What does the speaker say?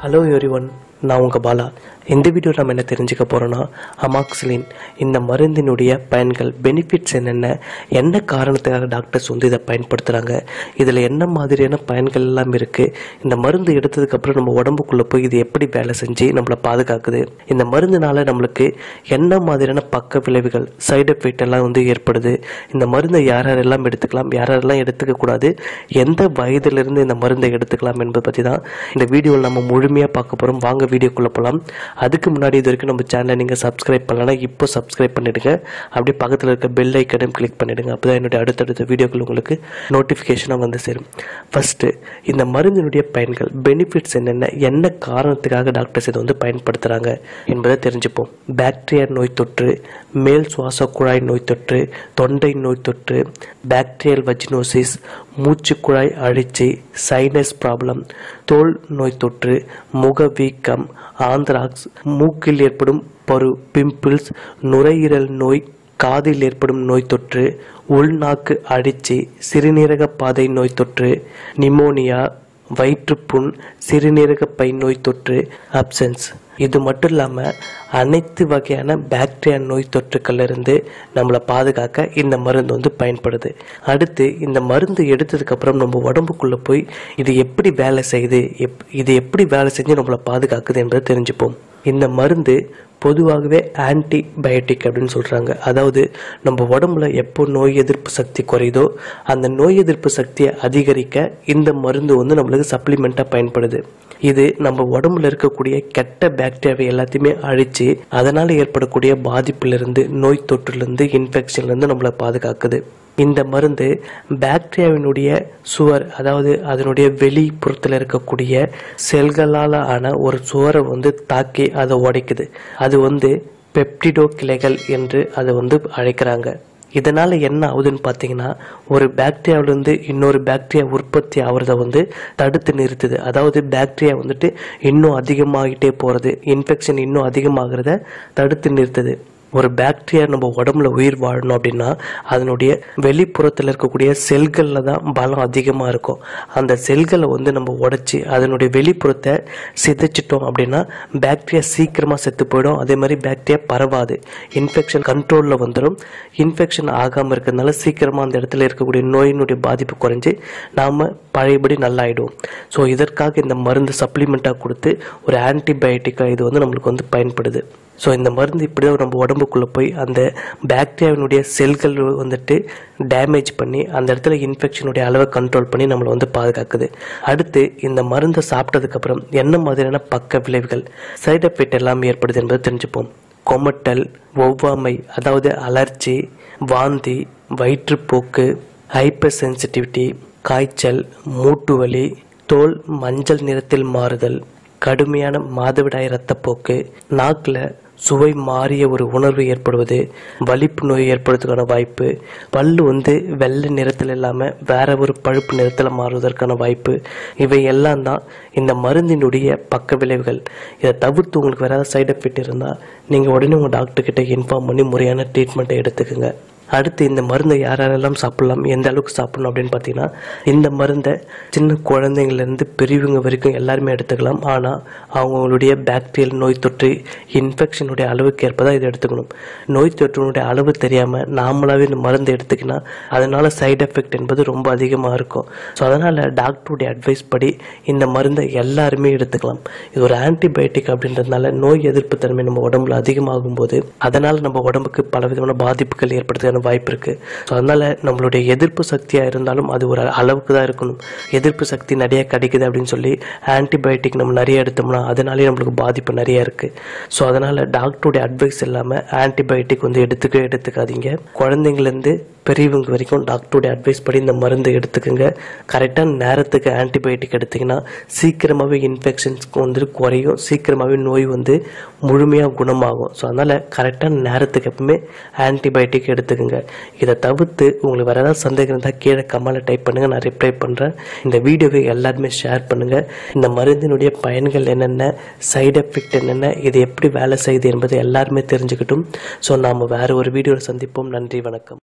hello everyone நான் உங்கள் பாலா இந்த வீடியோ நம்ம என்ன தெரிஞ்சுக்க போகிறோன்னா அமாக்சிலின் இந்த மருந்தினுடைய பயன்கள் பெனிஃபிட்ஸ் என்னென்ன என்ன காரணத்துக்காக டாக்டர்ஸ் வந்து இதை பயன்படுத்துகிறாங்க இதில் என்ன மாதிரியான பயன்கள் எல்லாம் இருக்குது இந்த மருந்து எடுத்ததுக்கப்புறம் நம்ம உடம்புக்குள்ளே போய் இது எப்படி வேலை செஞ்சு நம்மளை பாதுகாக்குது இந்த மருந்துனால நம்மளுக்கு என்ன மாதிரியான பக்க விளைவுகள் சைடு எஃபெக்ட் எல்லாம் வந்து ஏற்படுது இந்த மருந்தை யார் யாரெல்லாம் எடுத்துக்கலாம் யார் யாரெல்லாம் எடுத்துக்க கூடாது எந்த வயதிலிருந்து இந்த மருந்தை எடுத்துக்கலாம் என்பதை பற்றி தான் இந்த வீடியோவில் நம்ம முழுமையாக பார்க்க போகிறோம் வாங்க வீடியோக்குள்ளே போகலாம் அதுக்கு முன்னாடி இது வரைக்கும் நம்ம சேனலை நீங்கள் சப்ஸ்கிரைப் பண்ணலன்னா இப்போ சப்ஸ்கிரைப் பண்ணிடுங்க அப்படியே பக்கத்தில் இருக்க பெல் ஐக்கனையும் கிளிக் பண்ணிடுங்க அப்போ தான் என்னுடைய அடுத்தடுத்த வீடியோக்கள் உங்களுக்கு நோட்டிஃபிகேஷனாக வந்து சேரும் ஃபஸ்ட்டு இந்த மருந்தினுடைய பயன்கள் பெனிஃபிட்ஸ் என்னென்ன என்ன காரணத்துக்காக டாக்டர்ஸ் இதை வந்து பயன்படுத்துகிறாங்க என்பதை தெரிஞ்சுப்போம் பாக்டீரியா நோய் தொற்று மேல் சுவாச குழாய் நோய் தொற்று தொண்டை நோய் தொற்று பாக்டீரியல் வஜினோசிஸ் மூச்சுக்குழாய் அழிச்சி சைனஸ் ப்ராப்ளம் தோல் நோய் தொற்று முக வீக்கம் ஆந்த்ராக்ஸ் மூக்கில் ஏற்படும் பரு பிம்பிள்ஸ் நுரையீரல் நோய் காதில் ஏற்படும் நோய் தொற்று உள்நாக்கு அழிச்சி சிறுநீரக பாதை நோய் தொற்று நிமோனியா வயிற்றுப்புண் சிறுநீரக பை நோய் தொற்று அப்சன்ஸ் இது மட்டும் இல்லாமல் அனைத்து வகையான பாக்டீரியா நோய் தொற்றுக்கள்ல இருந்து நம்மளை பாதுகாக்க இந்த மருந்து வந்து பயன்படுது அடுத்து இந்த மருந்து எடுத்ததுக்கப்புறம் நம்ம உடம்புக்குள்ளே போய் இது எப்படி வேலை செய்யுது எப் இது எப்படி வேலை செஞ்சு நம்மளை பாதுகாக்குது என்பதை தெரிஞ்சுப்போம் இந்த மருந்து பொதுவாகவே ஆன்டிபயோட்டிக் அப்படின்னு சொல்கிறாங்க அதாவது நம்ம உடம்புல எப்போ நோய் எதிர்ப்பு சக்தி குறையுதோ அந்த நோய் எதிர்ப்பு சக்தியை அதிகரிக்க இந்த மருந்து வந்து நம்மளுக்கு சப்ளிமெண்ட்டாக பயன்படுது இது நம்ம உடம்புல இருக்கக்கூடிய கெட்ட பாக்டீரியாவை எல்லாத்தையுமே அழித்து அதனால் ஏற்படக்கூடிய பாதிப்பிலிருந்து நோய் தொற்றுலேருந்து இன்ஃபெக்ஷன்லேருந்து நம்மளை பாதுகாக்குது இந்த மருந்து பாக்டீரியாவினுடைய சுவர் அதாவது அதனுடைய வெளிப்புறத்தில் இருக்கக்கூடிய செல்களால் ஆன ஒரு சுவரை வந்து தாக்கி அதை உடைக்குது அது வந்து பெப்டிடோ கிளைகள் என்று அதை வந்து அழைக்கிறாங்க இதனால் என்ன ஆகுதுன்னு பார்த்தீங்கன்னா ஒரு பாக்டீரியாவிலேருந்து இன்னொரு பாக்டீரியா உற்பத்தி ஆகிறத வந்து தடுத்து நிறுத்துது அதாவது பாக்டீரியா வந்துட்டு இன்னும் அதிகமாகிட்டே போகிறது இன்ஃபெக்ஷன் இன்னும் அதிகமாகிறத தடுத்து நிறுத்துது ஒரு பாக்டீரியா நம்ம உடம்புல உயிர் வாழணும் அப்படின்னா அதனுடைய வெளிப்புறத்தில் இருக்கக்கூடிய செல்களில் தான் பலம் அதிகமாக இருக்கும் அந்த செல்களை வந்து நம்ம உடைச்சி அதனுடைய வெளிப்புறத்தை சிதைச்சிட்டோம் அப்படின்னா பாக்டீரியா சீக்கிரமாக செத்து போயிடும் அதே மாதிரி பாக்டீரியா பரவாது இன்ஃபெக்ஷன் கண்ட்ரோலில் வந்துடும் இன்ஃபெக்ஷன் ஆகாமல் இருக்கிறதுனால சீக்கிரமாக அந்த இடத்துல இருக்கக்கூடிய நோயினுடைய பாதிப்பு குறைஞ்சி நாம் பழையபடி நல்லாயிடுவோம் ஸோ இதற்காக இந்த மருந்து சப்ளிமெண்ட்டாக கொடுத்து ஒரு ஆன்டிபயோட்டிக்காக இது வந்து நம்மளுக்கு வந்து பயன்படுது ஸோ இந்த மருந்து இப்படி தான் நம்ம உடம்புக்குள்ளே போய் அந்த பாக்டீரியாவினுடைய செல்கள் வந்துட்டு டேமேஜ் பண்ணி அந்த இடத்துல இன்ஃபெக்ஷனுடைய அளவை கண்ட்ரோல் பண்ணி நம்மளை வந்து பாதுகாக்குது அடுத்து இந்த மருந்தை சாப்பிட்டதுக்கப்புறம் என்ன மாதிரியான பக்க விளைவுகள் சைடு எஃபெக்ட் எல்லாம் ஏற்படுது என்பதை தெரிஞ்சுப்போம் கொமட்டல் ஒவ்வாமை அதாவது அலர்ஜி வாந்தி வயிற்றுப்போக்கு ஹைப்பர் சென்சிட்டிவிட்டி காய்ச்சல் மூட்டு வலி தோல் மஞ்சள் நிறத்தில் மாறுதல் கடுமையான மாதவிடாய் இரத்தப்போக்கு நாக்கில் சுவை மாறிய ஒரு உணர்வு ஏற்படுவது வலிப்பு நோய் ஏற்படுவதற்கான வாய்ப்பு பல்லு வந்து வெள்ளை நிறத்தில் இல்லாமல் வேற ஒரு பழுப்பு நிறத்தில் மாறுவதற்கான வாய்ப்பு இவை எல்லாம் தான் இந்த மருந்தினுடைய பக்க விளைவுகள் இதை தவிர்த்து உங்களுக்கு வேற ஏதாவது சைடு எஃபெக்ட் இருந்தால் நீங்கள் உடனே உங்கள் டாக்டர்கிட்ட இன்ஃபார்ம் பண்ணி முறையான ட்ரீட்மெண்ட்டை எடுத்துக்கோங்க அடுத்து இந்த மருந்தை யார் யாரெல்லாம் சாப்பிடலாம் எந்த அளவுக்கு சாப்பிடணும் அப்படின்னு பார்த்தீங்கன்னா இந்த மருந்தை சின்ன குழந்தைங்கள்லேருந்து பெரியவங்க வரைக்கும் எல்லாருமே எடுத்துக்கலாம் ஆனால் அவங்களுடைய பாக்டீரியல் நோய் தொற்று இன்ஃபெக்ஷனுடைய அளவுக்கு ஏற்ப தான் இதை எடுத்துக்கணும் நோய் தொற்றினுடைய அளவு தெரியாமல் நாமளாகவே இந்த மருந்து எடுத்துக்கினா அதனால் சைடு எஃபெக்ட் என்பது ரொம்ப அதிகமாக இருக்கும் ஸோ அதனால் டாக்டருடைய அட்வைஸ் படி இந்த மருந்தை எல்லாருமே எடுத்துக்கலாம் இது ஒரு ஆன்டிபயோட்டிக் அப்படின்றதுனால நோய் எதிர்ப்பு தன்மை நம்ம உடம்புல அதிகமாகும் போது அதனால் நம்ம உடம்புக்கு பலவிதமான பாதிப்புகள் ஏற்படுறதுக்கான வாய்ப்பு இருக்கு ஸோ அதனால நம்மளுடைய எதிர்ப்பு சக்தியாக இருந்தாலும் அது ஒரு அளவுக்கு தான் இருக்கணும் எதிர்ப்பு சக்தி நிறைய கிடைக்குது அப்படின்னு சொல்லி ஆன்டிபயோட்டிக் நம்ம நிறைய எடுத்தோம்னா அதனாலேயே நம்மளுக்கு பாதிப்பு நிறைய இருக்கு ஸோ அதனால டாக்டருடைய அட்வைஸ் இல்லாமல் ஆன்டிபயோட்டிக் வந்து எடுத்துக்கவே எடுத்துக்காதீங்க குழந்தைங்கலேருந்து பெரியவங்க வரைக்கும் டாக்டருடைய அட்வைஸ் படி இந்த மருந்து எடுத்துக்கோங்க கரெக்டான நேரத்துக்கு ஆன்டிபயோட்டிக் எடுத்திங்கன்னா சீக்கிரமாகவே இன்ஃபெக்ஷன்ஸ் வந்துட்டு குறையும் சீக்கிரமாகவே நோய் வந்து முழுமையாக குணமாகும் ஸோ அதனால் கரெக்டான நேரத்துக்கு எப்பவுமே ஆன்டிபயோட்டிக் எடுத்துக்கோங்க இதை தவிர்த்து உங்களுக்கு வேறு ஏதாவது சந்தேகம் இருந்தால் கீழே கமெண்ட்டில் டைப் பண்ணுங்கள் நான் ரிப்ளை பண்ணுறேன் இந்த வீடியோவை எல்லாருமே ஷேர் பண்ணுங்கள் இந்த மருந்தினுடைய பயன்கள் என்னென்ன சைடு எஃபெக்ட் என்னென்ன இது எப்படி வேலை செய்யுது என்பதை எல்லாருமே தெரிஞ்சுக்கிட்டும் ஸோ நாம் வேறு ஒரு வீடியோவில் சந்திப்போம் நன்றி வணக்கம்